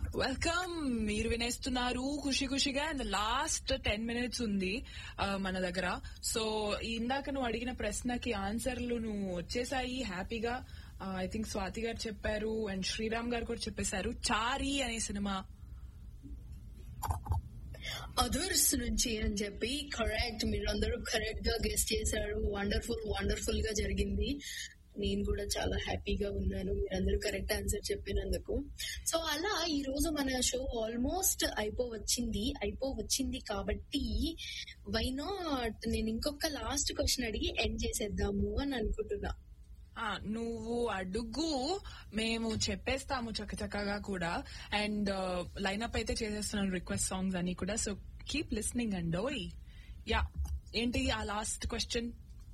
welcome మీరు వినేస్తున్నారు ఖుషి ఖుషిగా అండ్ లాస్ట్ టెన్ మినిట్స్ ఉంది ఆ, మన దగ్గర సో ఇందాక నువ్వు అడిగిన ప్రశ్నకి ఆన్సర్లు నువ్వు వచ్చేసాయి హ్యాపీగా ఐ థింక్ స్వాతి గారు చెప్పారు అండ్ శ్రీరామ్ గారు కూడా చెప్పేశారు చారి అనే సినిమా అదర్స్ నుంచి అని చెప్పి కరెక్ట్ మీరు అందరూ కరెక్ట్ గా గెస్ట్ చేశారు వండర్ఫుల్ వండర్ఫుల్ గా జరిగింది నేను కూడా చాలా హ్యాపీగా ఉన్నాను మీరందరూ కరెక్ట్ ఆన్సర్ చెప్పినందుకు సో అలా ఈ రోజు మన షో ఆల్మోస్ట్ అయిపోవచ్చింది అయిపోవచ్చింది కాబట్టి వై నాట్ నేను ఇంకొక లాస్ట్ క్వశ్చన్ అడిగి ఎండ్ చేసేద్దాము అని అనుకుంటున్నా ఆ, నువ్వు అడుగు మేము చెప్పేస్తాము చక్కచక్కగా కూడా అండ్ లైనప్ అయితే చేసేస్తున్నాను రిక్వెస్ట్ సాంగ్స్ అని కూడా సో కీప్ లిస్నింగ్ అండ్ ఓయ్ యా ఏంటి ఆ లాస్ట్ క్వశ్చన్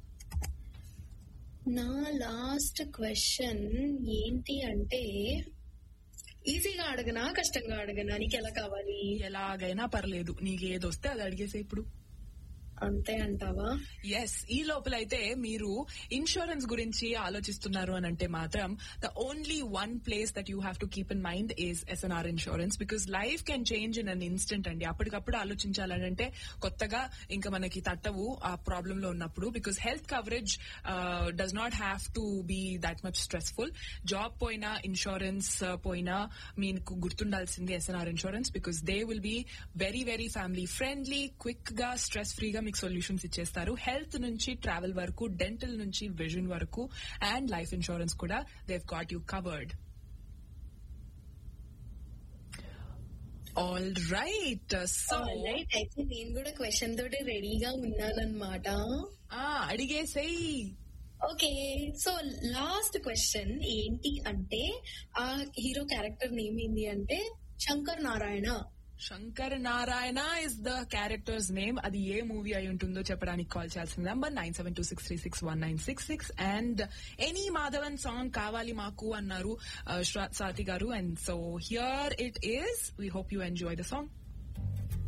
నా లాస్ట్ క్వశ్చన్ ఏంటి అంటే ఈజీగా అడగనా కష్టంగా అడగనా నీకు ఎలా కావాలి ఎలాగైనా పర్లేదు నీకు ఏది వస్తే అది అడిగేసే ఇప్పుడు అంతే అంటావా ఎస్ ఈ లోపల అయితే మీరు ఇన్సూరెన్స్ గురించి ఆలోచిస్తున్నారు అని అంటే మాత్రం the only one place that you have to keep in mind is SNR insurance because life can change in an instant అండి అప్పటికప్పుడు ఆలోచించాలని అంటే కొత్తగా ఇంకా మనకి తట్టవు ఆ ప్రాబ్లమ్ లో ఉన్నప్పుడు because health coverage does not have to be that much stressful job పోయినా ఇన్సూరెన్స్ పోయినా మీకు గుర్తుండాల్సింది SNR insurance because they will be very very family friendly quick గా స్ట్రెస్ ఫ్రీగా మీకు సొల్యూషన్స్ ఇచ్చేస్తారు హెల్త్ నుంచి ట్రావెల్ వరకు డెంటల్ నుంచి విజన్ వరకు అండ్ లైఫ్ ఇన్సూరెన్స్ కూడా they've got you covered all right so right అయితే నేను కూడా క్వశ్చన్ తోటి రెడీగా ఉన్నానన్నమాట అడిగేసేయ్ ఓకే సో లాస్ట్ క్వశ్చన్ ఏంటి అంటే ఆ హీరో క్యారెక్టర్ నేమ్ ఏంటి అంటే Shankar Narayana Shankar Narayana is the characters name అది ఏ మూవీ అయి ఉంటుందో చెప్పడానికి కాల్ చేయాల్సిన number nine seven two six three six one nine six six and any Madhavan song కావాలి మాకు అన్నారు uh, Swathi garu and so here it is we hope you enjoy the song